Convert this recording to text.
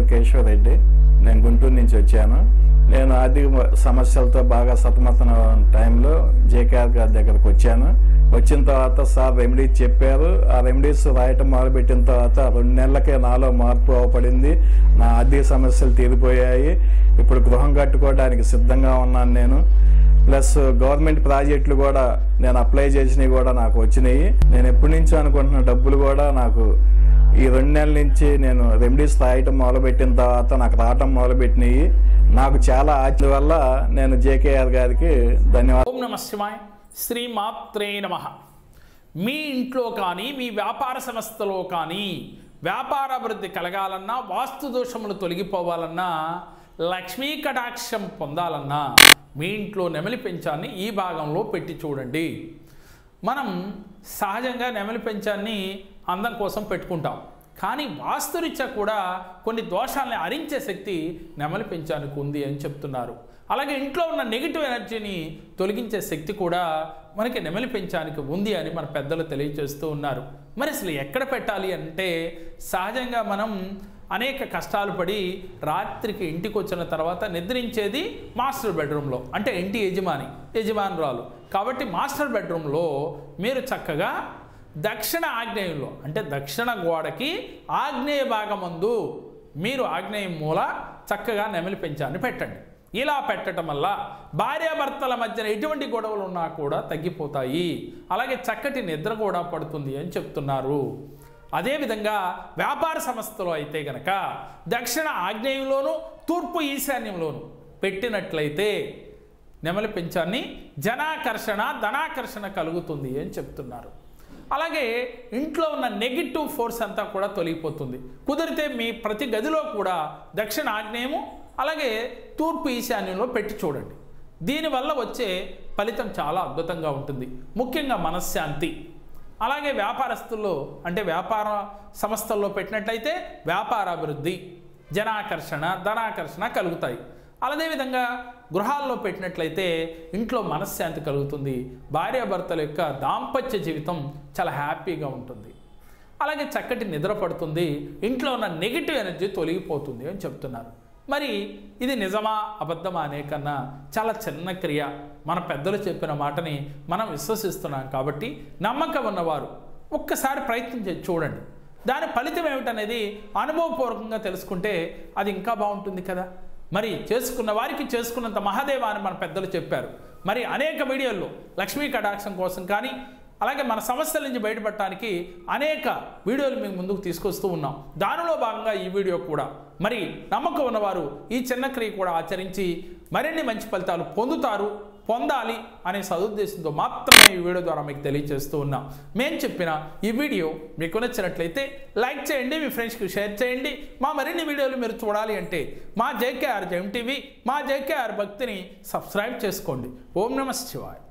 కేశవ రెడ్డి నేను గుంటూరు నుంచి వచ్చాను నేను ఆర్థిక సమస్యలతో బాగా సతమతన టైంలో జేకేఆర్ గారి దగ్గరకు వచ్చాను వచ్చిన తర్వాత సార్ రెమెడీస్ చెప్పారు ఆ రెమెడీస్ రాయటం మొదలుపెట్టిన తర్వాత రెండు నెలలకే నాలో మార్పు అవపడింది నా ఆర్థిక సమస్యలు తీరిపోయాయి ఇప్పుడు గృహం కట్టుకోవడానికి సిద్ధంగా ఉన్నాను నేను ప్లస్ గవర్నమెంట్ ప్రాజెక్టులు కూడా నేను అప్లై చేసినవి కూడా నాకు వచ్చినాయి నేను ఎప్పటి నుంచో అనుకుంటున్న డబ్బులు కూడా నాకు ఈ రెండు నెలల నుంచి నేను రెమెడీస్ రాయటం మొదలుపెట్టిన తర్వాత నాకు రావటం మొదలుపెట్టినాయి నాకు చాలా ఆశ్చర్య వల్ల నేను జేకేఆర్ గారికి ధన్యవాదాలు ఓం నమ శివాయ శ్రీ మాత్రే నమ మీ ఇంట్లో కానీ మీ వ్యాపార సంస్థలో కానీ వ్యాపార అభివృద్ధి కలగాలన్నా వాస్తు దోషములు తొలగిపోవాలన్నా లక్ష్మీ కటాక్షం పొందాలన్నా మీ ఇంట్లో నెమలి పెంచాన్ని ఈ భాగంలో పెట్టి చూడండి మనం సహజంగా నెమలి పెంచాన్ని అందం కోసం పెట్టుకుంటాం కానీ వాస్తురీత్యా కూడా కొన్ని దోషాలని అరించే శక్తి నెమలి పెంచానికి ఉంది అని చెప్తున్నారు అలాగే ఇంట్లో ఉన్న నెగిటివ్ ఎనర్జీని తొలగించే శక్తి కూడా మనకి నెమలి పెంచానికి ఉంది అని మన పెద్దలు తెలియజేస్తూ ఉన్నారు మరి అసలు ఎక్కడ పెట్టాలి అంటే సహజంగా మనం అనేక కష్టాలు పడి రాత్రికి ఇంటికి వచ్చిన తర్వాత నిద్రించేది మాస్టర్ బెడ్రూమ్లో అంటే ఇంటి యజమాని యజమానురాలు కాబట్టి మాస్టర్ బెడ్రూమ్లో మీరు చక్కగా దక్షిణ ఆగ్నేయంలో అంటే దక్షిణ గోడకి ఆగ్నేయ భాగమందు మీరు ఆగ్నేయం మూల చక్కగా నెమలి పెంచాన్ని పెట్టండి ఇలా పెట్టడం వల్ల భార్యాభర్తల మధ్యన ఎటువంటి గొడవలు ఉన్నా కూడా తగ్గిపోతాయి అలాగే చక్కటి నిద్ర కూడా పడుతుంది అని చెప్తున్నారు అదేవిధంగా వ్యాపార సంస్థలో అయితే గనక దక్షిణ ఆగ్నేయంలోను తూర్పు ఈశాన్యంలోను పెట్టినట్లయితే నెమలి పెంచాన్ని జనాకర్షణ ధనాకర్షణ కలుగుతుంది అని చెప్తున్నారు అలాగే ఇంట్లో ఉన్న నెగిటివ్ ఫోర్స్ అంతా కూడా తొలగిపోతుంది కుదిరితే మీ ప్రతి గదిలో కూడా దక్షిణ ఆగ్నేయము అలాగే తూర్పు ఈశాన్యంలో పెట్టి చూడండి దీనివల్ల వచ్చే ఫలితం చాలా అద్భుతంగా ఉంటుంది ముఖ్యంగా మనశ్శాంతి అలాగే వ్యాపారస్తుల్లో అంటే వ్యాపార సంస్థల్లో పెట్టినట్లయితే వ్యాపారాభివృద్ధి జనాకర్షణ ధనాకర్షణ కలుగుతాయి అదేవిధంగా గృహాల్లో పెట్టినట్లయితే ఇంట్లో మనశ్శాంతి కలుగుతుంది భార్యాభర్తల యొక్క దాంపత్య జీవితం చాలా హ్యాపీగా ఉంటుంది అలాగే చక్కటి నిద్ర పడుతుంది ఇంట్లో ఉన్న నెగిటివ్ ఎనర్జీ తొలగిపోతుంది అని చెప్తున్నారు మరి ఇది నిజమా అబద్ధమా అనే కన్నా చాలా చిన్న క్రియ మన పెద్దలు చెప్పిన మాటని మనం విశ్వసిస్తున్నాం కాబట్టి నమ్మకం ఉన్నవారు ఒక్కసారి ప్రయత్నం చేసి చూడండి దాని ఫలితం ఏమిటనేది అనుభవపూర్వకంగా తెలుసుకుంటే అది ఇంకా బాగుంటుంది కదా మరి చేసుకున్న వారికి చేసుకున్నంత మహాదేవ అని మన పెద్దలు చెప్పారు మరి అనేక వీడియోల్లో లక్ష్మీ కటాక్షం కోసం కానీ అలాగే మన సమస్యల నుంచి బయటపడటానికి అనేక వీడియోలు మేము ముందుకు తీసుకొస్తూ ఉన్నాం దానిలో భాగంగా ఈ వీడియో కూడా మరి నమ్మకం ఉన్నవారు ఈ చిన్న క్రియ కూడా ఆచరించి మరిన్ని మంచి ఫలితాలు పొందుతారు పొందాలి అనే సదుద్దేశంతో మాత్రమే ఈ వీడియో ద్వారా మీకు తెలియజేస్తూ ఉన్నాం మేము చెప్పిన ఈ వీడియో మీకు నచ్చినట్లయితే లైక్ చేయండి మీ ఫ్రెండ్స్కి షేర్ చేయండి మా మరిన్ని వీడియోలు మీరు చూడాలి అంటే మా జేకేఆర్ జెమ్ టీవీ మా జేకేఆర్ భక్తిని సబ్స్క్రైబ్ చేసుకోండి ఓం నమ శివాయ్